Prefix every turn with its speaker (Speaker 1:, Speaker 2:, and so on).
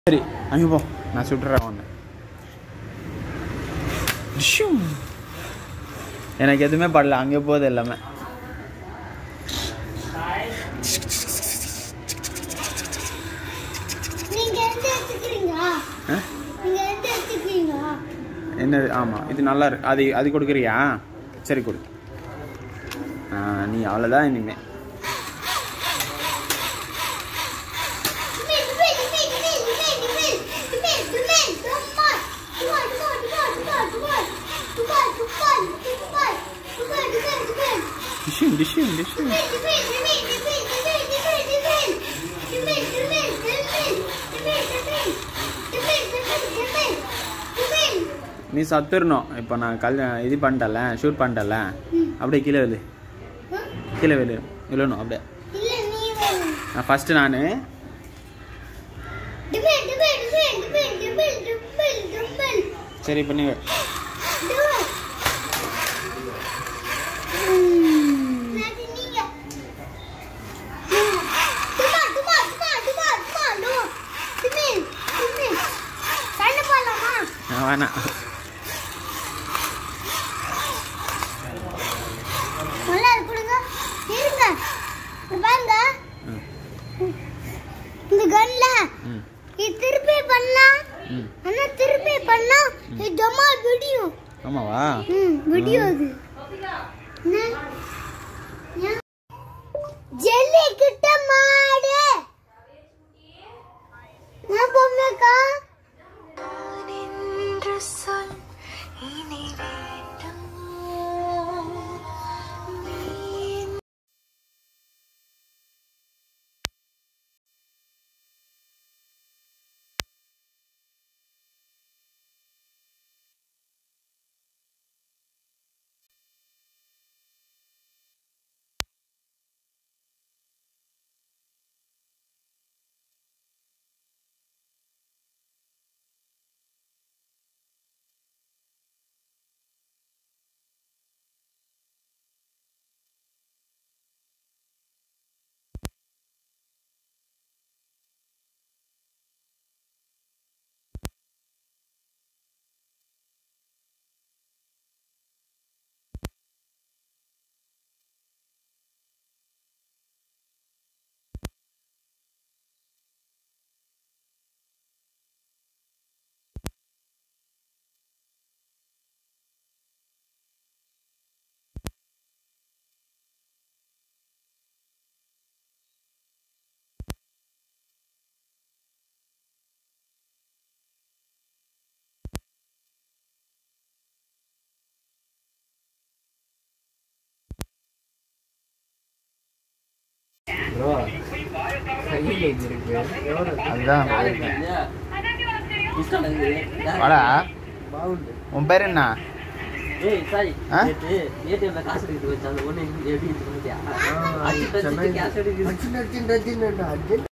Speaker 1: சரி அங்கே போ நான் சுட்டுறேன் ஒன்று எனக்கு எதுவுமே படல அங்கே போகுது எல்லாமே
Speaker 2: நீங்க எந்த எடுத்துக்கிறீங்களா
Speaker 1: ஆ?
Speaker 2: நீங்க எந்த எடுத்துக்கிறீங்களா
Speaker 1: என்னது ஆமாம் இது நல்லா இருக்கு அது அது கொடுக்குறியா சரி கொடு ஆ, நீ அவ்வளோதான் இனிமே
Speaker 2: டிமில் டிமில் டிமில் டிமில் டிமில் டிமில் டிமில் டிமில் டுமால் டுமால் டுமால் டுமால் டுமால் டுமால் டுமால் டுமால் டுமால் டுமால் டுமால்
Speaker 1: டிஷ்யூம் டிஷ்யூம் டிஷ்யூம்
Speaker 2: டிமில் டிமில் டிமில் டிமில் டிமில் டிமில் டிமில் டிமில் டிமில் டிமில் டிமில் டிமில் டிமில் டிமில்
Speaker 1: நீ சத்துடணும் இப்போ நான் கல் இது பண்ணிட்டல ஷூட் பண்ணிட்டல அப்படியே கீழே விழு கீழே விழு விழணும் அப்படியே
Speaker 2: இல்ல நீ வேணும்
Speaker 1: நான் ஃபஸ்ட்டு நான்
Speaker 2: டிமில் டிமில் டிமில் டிமில் டிமில் டிமில் டிமில்
Speaker 1: சரி இப்போ நீங்கள்
Speaker 2: டிமில் நான் நீங்க டிமால் டிமால் டிமால் டிமால் டிமால் டிமில் டிமில் சண்டை போடலாமா
Speaker 1: நான் வேணாம்
Speaker 2: நல்லா இருக்குங்க இருங்க இங்க பாருங்க
Speaker 1: ம்
Speaker 2: இந்த கன்ல
Speaker 1: ம்
Speaker 2: இது திருப்பி பண்ணா
Speaker 1: ம்
Speaker 2: ஆனா திருப்பி பண்ணா இது ஜமா விடியும்
Speaker 1: ஆமாவா
Speaker 2: ம் விடியும் அது என்ன? ஏன்? ஜெல்லி கிட்ட மாடு நான் பொம்மைக்கா
Speaker 3: என்று சொல் இனி வேண்டும் நீ
Speaker 1: அதுதான் வாடா உன் பேர் என்ன
Speaker 4: ஏய் சாரி
Speaker 1: ஆ?
Speaker 4: நேத்து ஏடிஎம்ல காசு எடுத்து வச்சாங்க ஒண்ணு எப்படி இது பண்ணிட்டியா அது காசு எடுத்து